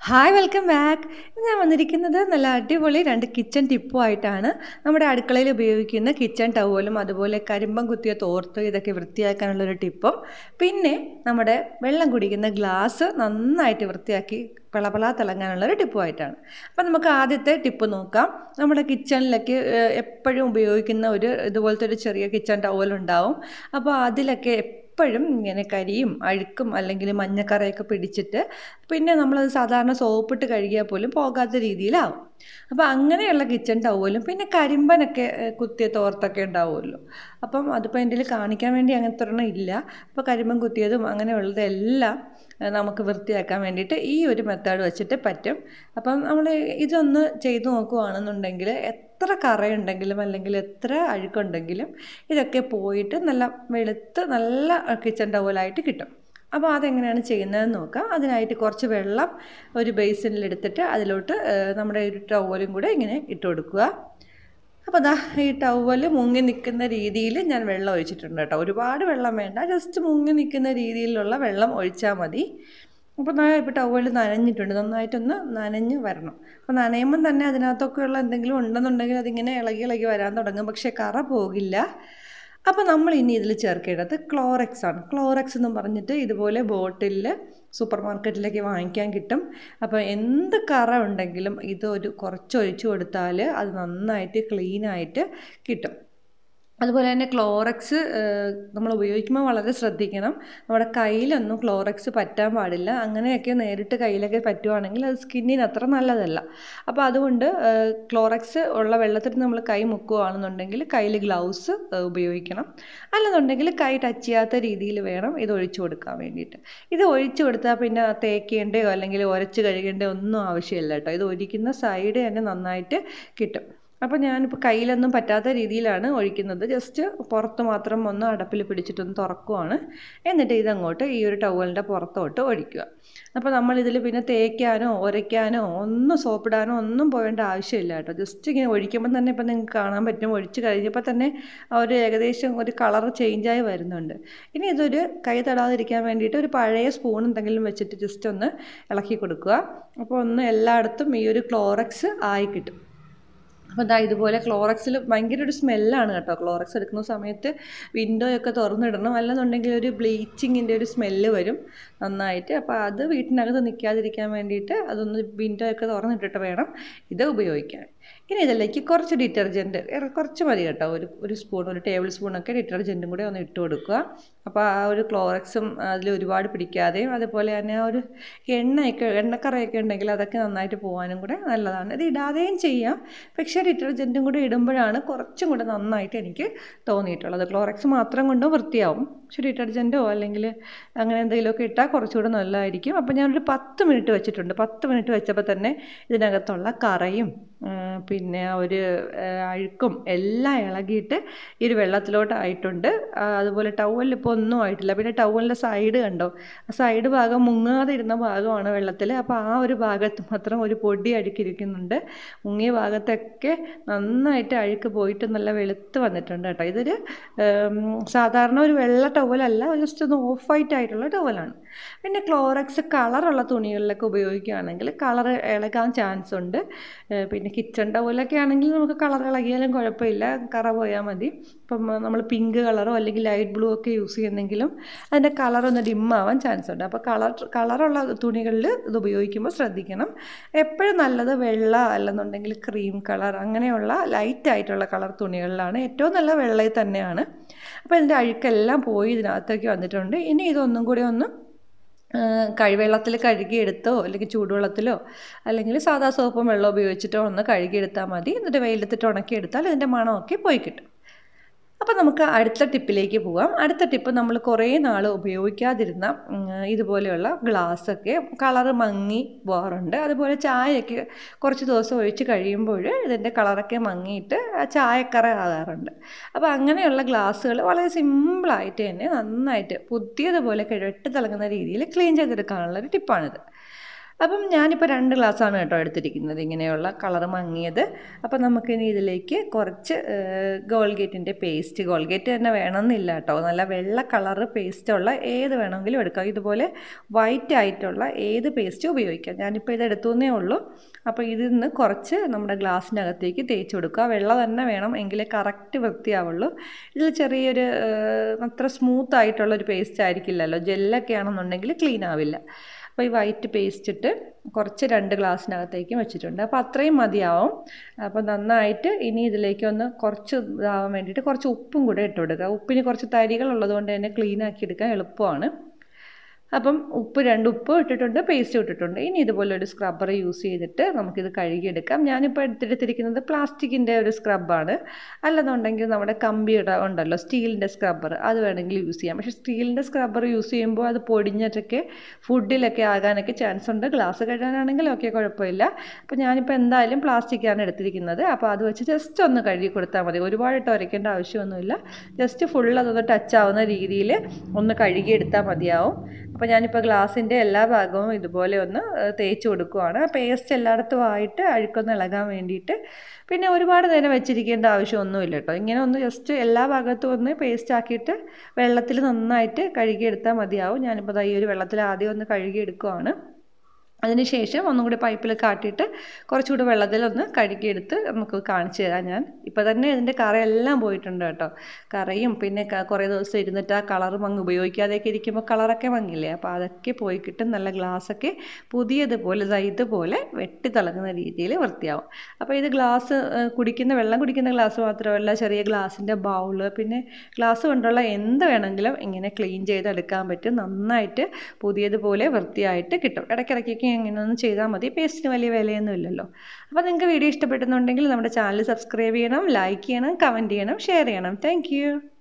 hi welcome back ഞാൻ വന്നിരിക്കുന്നത് നല്ല അടിപൊളി രണ്ട് കിച്ചൺ ടിപ്പുമായിട്ടാണ് നമ്മുടെ അടുക്കളയിൽ ഉപയോഗിക്കുന്ന കിച്ചൺ ടവലും അതുപോലെ കരിമ്പം കുത്തിയ തോർത്ത് ഇതൊക്കെ വൃത്തിയാക്കാനുള്ളൊരു ടിപ്പും പിന്നെ നമ്മുടെ വെള്ളം കുടിക്കുന്ന ഗ്ലാസ് നന്നായിട്ട് വൃത്തിയാക്കി പളപള തിളങ്ങാനുള്ളൊരു ടിപ്പുമായിട്ടാണ് അപ്പം നമുക്ക് ആദ്യത്തെ ടിപ്പ് നോക്കാം നമ്മുടെ കിച്ചണിലൊക്കെ എപ്പോഴും ഉപയോഗിക്കുന്ന ഒരു ഇതുപോലത്തെ ഒരു ചെറിയ കിച്ചൺ ടവലുണ്ടാവും അപ്പോൾ അതിലൊക്കെ എപ്പോഴും ഇങ്ങനെ കരിയും അഴുക്കും അല്ലെങ്കിൽ മഞ്ഞക്കറയൊക്കെ പിടിച്ചിട്ട് പിന്നെ നമ്മളത് സാധാരണ സോപ്പിട്ട് കഴുകിയാൽ പോലും പോകാത്ത രീതിയിലാവും അപ്പോൾ അങ്ങനെയുള്ള കിച്ചൺ ടവലും പിന്നെ കരിമ്പനൊക്കെ കുത്തിയ തോർത്തൊക്കെ ഉണ്ടാവുമല്ലോ അപ്പം അതിപ്പോൾ എൻ്റെ കാണിക്കാൻ വേണ്ടി അങ്ങനത്തെ ഒരെണ്ണം ഇല്ല അപ്പോൾ കരിമ്പൻ കുത്തിയതും അങ്ങനെയുള്ളതെല്ലാം നമുക്ക് വൃത്തിയാക്കാൻ വേണ്ടിയിട്ട് ഈ ഒരു മെത്തേഡ് വെച്ചിട്ട് പറ്റും അപ്പം നമ്മൾ ഇതൊന്ന് ചെയ്തു നോക്കുകയാണെന്നുണ്ടെങ്കിൽ എത്ര കറയുണ്ടെങ്കിലും അല്ലെങ്കിൽ എത്ര അഴുക്കുണ്ടെങ്കിലും ഇതൊക്കെ പോയിട്ട് നല്ല വെളുത്ത് നല്ല കിച്ചൺ ടവലായിട്ട് കിട്ടും അപ്പോൾ അതെങ്ങനെയാണ് ചെയ്യുന്നതെന്ന് നോക്കാം അതിനായിട്ട് കുറച്ച് വെള്ളം ഒരു ബേസിനിലെടുത്തിട്ട് അതിലോട്ട് നമ്മുടെ ഒരു ടവലും കൂടെ ഇങ്ങനെ ഇട്ട് കൊടുക്കുക അപ്പോൾ അതാ ഈ ടവൽ മുങ്ങി നിൽക്കുന്ന രീതിയിൽ ഞാൻ വെള്ളം ഒഴിച്ചിട്ടുണ്ട് കേട്ടോ ഒരുപാട് വെള്ളം വേണ്ട ജസ്റ്റ് മുങ്ങി നിൽക്കുന്ന രീതിയിലുള്ള വെള്ളം ഒഴിച്ചാൽ മതി അപ്പോൾ ഞാൻ ഇപ്പോൾ ടവൽ നനഞ്ഞിട്ടുണ്ട് നന്നായിട്ടൊന്ന് നനഞ്ഞ് വരണം അപ്പോൾ നനയുമ്പം തന്നെ അതിനകത്തൊക്കെയുള്ള എന്തെങ്കിലും ഉണ്ടെന്നുണ്ടെങ്കിൽ അതിങ്ങനെ ഇളകി ഇളകി വരാൻ തുടങ്ങും പക്ഷേ കറ പോകില്ല അപ്പോൾ നമ്മൾ ഇനി ഇതിൽ ചേർക്കേണ്ടത് ക്ലോറക്സ് ആണ് ക്ലോറക്സ് എന്ന് പറഞ്ഞിട്ട് ഇതുപോലെ ബോട്ടിലിൽ സൂപ്പർ മാർക്കറ്റിലൊക്കെ വാങ്ങിക്കാൻ കിട്ടും അപ്പോൾ എന്ത് കറ ഉണ്ടെങ്കിലും ഇത് ഒരു കുറച്ച് ഒഴിച്ചു കൊടുത്താൽ അത് നന്നായിട്ട് ക്ലീനായിട്ട് കിട്ടും അതുപോലെ തന്നെ ക്ലോറക്സ് നമ്മൾ ഉപയോഗിക്കുമ്പോൾ വളരെ ശ്രദ്ധിക്കണം നമ്മുടെ കയ്യിലൊന്നും ക്ലോറക്സ് പറ്റാൻ പാടില്ല അങ്ങനെയൊക്കെ നേരിട്ട് കയ്യിലൊക്കെ പറ്റുവാണെങ്കിൽ അത് സ്കിന്നിന് അത്ര നല്ലതല്ല അപ്പോൾ അതുകൊണ്ട് ക്ലോറക്സ് ഉള്ള വെള്ളത്തിൽ നമ്മൾ കൈ മുക്കുകയാണെന്നുണ്ടെങ്കിൽ കയ്യിൽ ഗ്ലൗസ് ഉപയോഗിക്കണം അല്ലെന്നുണ്ടെങ്കിൽ കൈ ടച്ച് ചെയ്യാത്ത രീതിയിൽ വേണം ഇത് ഒഴിച്ചു കൊടുക്കാൻ വേണ്ടിയിട്ട് ഇത് ഒഴിച്ചു കൊടുത്താൽ പിന്നെ തേക്കേണ്ടയോ അല്ലെങ്കിൽ ഉരച്ച് കഴുകേണ്ടയോ ഒന്നും ആവശ്യമില്ല കേട്ടോ ഇത് ഒരിക്കുന്ന സൈഡ് തന്നെ നന്നായിട്ട് കിട്ടും അപ്പോൾ ഞാനിപ്പോൾ കയ്യിലൊന്നും പറ്റാത്ത രീതിയിലാണ് ഒഴിക്കുന്നത് ജസ്റ്റ് പുറത്ത് മാത്രം ഒന്ന് അടപ്പിൽ പിടിച്ചിട്ടൊന്ന് തുറക്കുവാണ് എന്നിട്ട് ഇതങ്ങോട്ട് ഈ ഒരു ടവലിൻ്റെ പുറത്തോട്ട് ഒഴിക്കുക അപ്പോൾ നമ്മളിതിൽ പിന്നെ തേക്കാനോ ഉരയ്ക്കാനോ ഒന്നും സോപ്പിടാനോ ഒന്നും പോകേണ്ട ആവശ്യമില്ല കേട്ടോ ജസ്റ്റ് ഇങ്ങനെ ഒഴിക്കുമ്പോൾ തന്നെ ഇപ്പം നിങ്ങൾക്ക് കാണാൻ പറ്റും ഒഴിച്ച് കഴിഞ്ഞപ്പോൾ തന്നെ ഒരു ഏകദേശം ഒരു കളർ ചേഞ്ചായി വരുന്നുണ്ട് ഇനി ഇതൊരു കൈ തടാതിരിക്കാൻ വേണ്ടിയിട്ട് ഒരു പഴയ സ്പൂൺ എന്തെങ്കിലും വെച്ചിട്ട് ജസ്റ്റ് ഒന്ന് ഇളക്കി കൊടുക്കുക അപ്പോൾ ഒന്ന് എല്ലായിടത്തും ഈ ഒരു ക്ലോറക്സ് ആയി കിട്ടും അപ്പോൾ ഇതാ ഇതുപോലെ ക്ലോറക്സിൽ ഭയങ്കര ഒരു സ്മെല്ലാണ് കേട്ടോ ക്ലോറക്സ് എടുക്കുന്ന സമയത്ത് വിൻഡോ ഒക്കെ തുറന്നിടണം അല്ലെന്നുണ്ടെങ്കിൽ ഒരു ബ്ലീച്ചിങ്ങിൻ്റെ ഒരു സ്മെല്ല് വരും നന്നായിട്ട് അപ്പോൾ അത് വീട്ടിനകത്ത് നിൽക്കാതിരിക്കാൻ വേണ്ടിയിട്ട് അതൊന്ന് വിൻഡോ ഒക്കെ തുറന്നിട്ടിട്ട് വേണം ഇത് ഉപയോഗിക്കാൻ ഇനി ഇതിലേക്ക് കുറച്ച് ഡിറ്റർജൻറ്റ് കുറച്ച് മതി കേട്ടോ ഒരു ഒരു സ്പൂൺ ഒരു ടേബിൾ സ്പൂണൊക്കെ ഡിറ്റർജൻറ്റും കൂടെ ഒന്ന് ഇട്ട് കൊടുക്കുക അപ്പോൾ ആ ഒരു ക്ലോറക്സും അതിൽ ഒരുപാട് പിടിക്കാതെയും അതുപോലെ തന്നെ ആ ഒരു എണ്ണയൊക്കെ എണ്ണക്കറയൊക്കെ ഉണ്ടെങ്കിൽ അതൊക്കെ നന്നായിട്ട് പോകാനും കൂടെ നല്ലതാണ് ഇത് ഇടാതെയും ചെയ്യാം പക്ഷേ ഡിറ്റർജൻറ്റും കൂടെ ഇടുമ്പോഴാണ് കുറച്ചും കൂടെ നന്നായിട്ട് എനിക്ക് തോന്നിയിട്ടുള്ളത് ക്ലോറക്സ് മാത്രം കൊണ്ട് വൃത്തിയാവും പക്ഷേ ഡിറ്റർജൻറ്റോ അല്ലെങ്കിൽ അങ്ങനെ എന്തെങ്കിലുമൊക്കെ ഇട്ടാൽ കുറച്ചുകൂടെ നല്ലതായിരിക്കും അപ്പോൾ ഞാനൊരു പത്ത് മിനിറ്റ് വെച്ചിട്ടുണ്ട് പത്ത് മിനിറ്റ് വെച്ചപ്പോൾ തന്നെ ഇതിനകത്തുള്ള കറയും പിന്നെ ഒരു അഴുക്കും എല്ലാം ഇളകിയിട്ട് ഈ ഒരു വെള്ളത്തിലോട്ടായിട്ടുണ്ട് അതുപോലെ ടവലിൽ ഇപ്പോൾ ഒന്നും ആയിട്ടില്ല പിന്നെ ടവലിൻ്റെ സൈഡ് കണ്ടോ ആ സൈഡ് ഭാഗം മുങ്ങാതെ ഇരുന്ന ഭാഗമാണ് വെള്ളത്തിൽ അപ്പോൾ ആ ഒരു ഭാഗത്ത് മാത്രം ഒരു പൊടി അഴുക്കിരിക്കുന്നുണ്ട് മുങ്ങിയ ഭാഗത്തൊക്കെ നന്നായിട്ട് അഴുക്ക് പോയിട്ട് നല്ല വെളുത്ത് വന്നിട്ടുണ്ട് കേട്ടോ ഇതൊരു സാധാരണ ഒരു വെള്ള ടവലല്ല ജസ്റ്റ് ഒന്ന് ഓഫ് വൈറ്റ് ആയിട്ടുള്ള ടവലാണ് പിന്നെ ക്ലോറക്സ് കളറുള്ള തുണികളിലൊക്കെ ഉപയോഗിക്കുകയാണെങ്കിൽ കളർ ഇളകാൻ ചാൻസ് ഉണ്ട് പിന്നെ കിച്ചൺ ടവലൊക്കെ ആണെങ്കിൽ നമുക്ക് കളർ ഇളകിയാലും കുഴപ്പമില്ല കറ പോയാൽ മതി ഇപ്പം നമ്മൾ പിങ്ക് കളറോ അല്ലെങ്കിൽ ലൈറ്റ് ബ്ലൂ ഒക്കെ യൂസ് ചെയ്യുന്നെങ്കിലും അതിൻ്റെ കളർ ഒന്ന് ഡിമ്മാവാൻ ചാൻസ് ഉണ്ട് അപ്പോൾ കളർ കളറുള്ള തുണികളിൽ ഇത് ഉപയോഗിക്കുമ്പോൾ ശ്രദ്ധിക്കണം എപ്പോഴും നല്ലത് വെള്ള അല്ലെന്നുണ്ടെങ്കിൽ ക്രീം കളർ അങ്ങനെയുള്ള ലൈറ്റ് ആയിട്ടുള്ള കളർ തുണികളിലാണ് ഏറ്റവും നല്ല വെള്ളയിൽ തന്നെയാണ് അപ്പോൾ ഇതിൻ്റെ അഴുക്കെല്ലാം പോയി ഇതിനകത്തേക്ക് വന്നിട്ടുണ്ട് ഇനി ഇതൊന്നും കൂടി ഒന്ന് കഴിവെള്ളത്തിൽ കഴുകിയെടുത്തോ അല്ലെങ്കിൽ ചൂടുവെള്ളത്തിലോ അല്ലെങ്കിൽ സാധാ സോപ്പും വെള്ളം ഉപയോഗിച്ചിട്ടോ ഒന്ന് കഴുകിയെടുത്താൽ മതി എന്നിട്ട് വെയിലത്തിട്ട് ഉണക്കിയെടുത്താൽ ഇതിൻ്റെ മണമൊക്കെ പോയി കിട്ടും അപ്പോൾ നമുക്ക് അടുത്ത ടിപ്പിലേക്ക് പോകാം അടുത്ത ടിപ്പ് നമ്മൾ കുറേ നാൾ ഉപയോഗിക്കാതിരുന്ന ഇതുപോലെയുള്ള ഗ്ലാസ്സൊക്കെ കളറ് മങ്ങി പോകാറുണ്ട് അതുപോലെ ചായയൊക്കെ കുറച്ച് ദിവസം ഒഴിച്ച് കഴിയുമ്പോൾ ഇതിൻ്റെ കളറൊക്കെ മങ്ങിയിട്ട് ചായക്കറ ആകാറുണ്ട് അപ്പോൾ അങ്ങനെയുള്ള ഗ്ലാസ്സുകൾ വളരെ സിമ്പിളായിട്ട് തന്നെ നന്നായിട്ട് പുതിയതുപോലെ കിഴട്ട് തിളങ്ങുന്ന രീതിയിൽ ക്ലീൻ ചെയ്തെടുക്കാനുള്ളൊരു ടിപ്പാണിത് അപ്പം ഞാനിപ്പോൾ രണ്ട് ഗ്ലാസ്സാണ് കേട്ടോ എടുത്തിരിക്കുന്നത് ഇങ്ങനെയുള്ള കളർ മങ്ങിയത് അപ്പം നമുക്കിനി ഇതിലേക്ക് കുറച്ച് ഗോൾഗേറ്റിൻ്റെ പേസ്റ്റ് ഗോൾഗേറ്റ് തന്നെ വേണമെന്നില്ല കേട്ടോ നല്ല വെള്ള കളറ് പേസ്റ്റുള്ള ഏത് വേണമെങ്കിലും എടുക്കാം ഇതുപോലെ വൈറ്റ് ആയിട്ടുള്ള ഏത് പേസ്റ്റ് ഉപയോഗിക്കാം ഞാനിപ്പോൾ ഇത് എടുത്തുന്നേ ഉള്ളൂ അപ്പോൾ ഇതിൽ നിന്ന് കുറച്ച് നമ്മുടെ ഗ്ലാസ്സിനകത്തേക്ക് തേച്ച് കൊടുക്കുക വെള്ളം തന്നെ വേണം എങ്കിലേ കറക്റ്റ് വൃത്തിയാവുള്ളൂ ഇതിൽ ചെറിയൊരു അത്ര സ്മൂത്ത് ആയിട്ടുള്ള ഒരു പേസ്റ്റ് ആയിരിക്കില്ലല്ലോ ജെല്ലൊക്കെ ആണെന്നുണ്ടെങ്കിൽ ക്ലീൻ ആവില്ല അപ്പോൾ ഈ വൈറ്റ് പേസ്റ്റ് ഇട്ട് കുറച്ച് രണ്ട് ഗ്ലാസ്സിനകത്തേക്കും വെച്ചിട്ടുണ്ട് അപ്പോൾ അത്രയും മതിയാവും അപ്പോൾ നന്നായിട്ട് ഇനി ഇതിലേക്ക് ഒന്ന് കുറച്ച് ഇതാവാൻ വേണ്ടിയിട്ട് കുറച്ച് ഉപ്പും കൂടെ ഇട്ട് കൊടുക്കുക ഉപ്പിന് കുറച്ച് തരികൾ ഉള്ളതുകൊണ്ട് തന്നെ ക്ലീൻ ആക്കി എടുക്കാൻ എളുപ്പമാണ് അപ്പം ഉപ്പ് രണ്ട് ഉപ്പ് ഇട്ടിട്ടുണ്ട് പേസ്റ്റ് ഇട്ടിട്ടുണ്ട് ഇനി ഇതുപോലെ ഒരു സ്ക്രബ്ബർ യൂസ് ചെയ്തിട്ട് നമുക്കിത് കഴുകിയെടുക്കാം ഞാനിപ്പോൾ എടുത്തിരിക്കുന്നത് പ്ലാസ്റ്റിക്കിൻ്റെ ഒരു സ്ക്രബ്ബാണ് അല്ലെന്നുണ്ടെങ്കിൽ നമ്മുടെ കമ്പിയുടെ ഉണ്ടല്ലോ സ്റ്റീലിൻ്റെ സ്ക്രബ്ബർ അത് വേണമെങ്കിൽ യൂസ് ചെയ്യാം പക്ഷേ സ്റ്റീലിൻ്റെ സ്ക്രബ്ബർ യൂസ് ചെയ്യുമ്പോൾ അത് പൊടിഞ്ഞിട്ടൊക്കെ ഫുഡിലൊക്കെ ആകാനൊക്കെ ചാൻസ് ഉണ്ട് ഗ്ലാസ് കഴുകാനാണെങ്കിൽ ഓക്കെ കുഴപ്പമില്ല അപ്പോൾ ഞാനിപ്പോൾ എന്തായാലും പ്ലാസ്റ്റിക്കാണ് എടുത്തിരിക്കുന്നത് അപ്പോൾ അത് വെച്ച് ജസ്റ്റ് ഒന്ന് കഴുകി കൊടുത്താൽ മതി ഒരുപാടിട്ട് ഉരയ്ക്കേണ്ട ആവശ്യമൊന്നുമില്ല ജസ്റ്റ് ഫുൾ അതൊന്ന് ടച്ച് ആവുന്ന രീതിയിൽ ഒന്ന് കഴുകിയെടുത്താൽ മതിയാവും അപ്പോൾ ഞാനിപ്പോൾ ഗ്ലാസിൻ്റെ എല്ലാ ഭാഗവും ഇതുപോലെ ഒന്ന് തേച്ച് കൊടുക്കുവാണ് പേസ്റ്റ് എല്ലായിടത്തും ആയിട്ട് അഴുക്കൊന്ന് ഇളകാൻ വേണ്ടിയിട്ട് പിന്നെ ഒരുപാട് നേരം വെച്ചിരിക്കേണ്ട ആവശ്യമൊന്നുമില്ല കേട്ടോ ഇങ്ങനെ ഒന്ന് ജസ്റ്റ് എല്ലാ ഭാഗത്തും ഒന്ന് പേസ്റ്റ് ആക്കിയിട്ട് വെള്ളത്തിൽ നന്നായിട്ട് കഴുകിയെടുത്താൽ മതിയാവും ഞാനിപ്പോൾ ഈ ഒരു വെള്ളത്തിൽ ആദ്യം ഒന്ന് കഴുകിയെടുക്കുവാണ് അതിനുശേഷം ഒന്നും കൂടി പൈപ്പിൽ കാട്ടിയിട്ട് കുറച്ചുകൂടി വെള്ളത്തിലൊന്ന് കഴുകിയെടുത്ത് നമുക്ക് കാണിച്ചു തരാം ഞാൻ ഇപ്പോൾ തന്നെ ഇതിൻ്റെ കറയെല്ലാം പോയിട്ടുണ്ട് കേട്ടോ കറയും പിന്നെ കുറേ ദിവസം ഇരുന്നിട്ട് ആ കളറും അങ്ങ് ഉപയോഗിക്കാതെയൊക്കെ ഇരിക്കുമ്പോൾ കളറൊക്കെ മങ്ങില്ലേ അപ്പോൾ അതൊക്കെ പോയി കിട്ടും നല്ല ഗ്ലാസ്സൊക്കെ പുതിയതുപോലെ ഇതുപോലെ വെട്ടി തിളങ്ങുന്ന രീതിയിൽ വൃത്തിയാവും അപ്പോൾ ഇത് ഗ്ലാസ് കുടിക്കുന്ന വെള്ളം കുടിക്കുന്ന ഗ്ലാസ് മാത്രമല്ല ചെറിയ ഗ്ലാസിൻ്റെ ബൗള് പിന്നെ ഗ്ലാസ് കൊണ്ടുള്ള എന്ത് വേണമെങ്കിലും ഇങ്ങനെ ക്ലീൻ ചെയ്തെടുക്കാൻ പറ്റും നന്നായിട്ട് പുതിയതുപോലെ വൃത്തിയായിട്ട് കിട്ടും ഇടയ്ക്കിടയ്ക്കൊക്കെ ഇങ്ങനെ ഒന്ന് ചെയ്താൽ മതി പേസ്റ്റിന് വലിയ വിലയൊന്നും ഇല്ലല്ലോ അപ്പോൾ നിങ്ങൾക്ക് വീഡിയോ ഇഷ്ടപ്പെടുന്നുണ്ടെങ്കിൽ നമ്മുടെ ചാനൽ സബ്സ്ക്രൈബ് ചെയ്യണം ലൈക്ക് ചെയ്യണം കമൻറ്റ് ചെയ്യണം ഷെയർ ചെയ്യണം താങ്ക്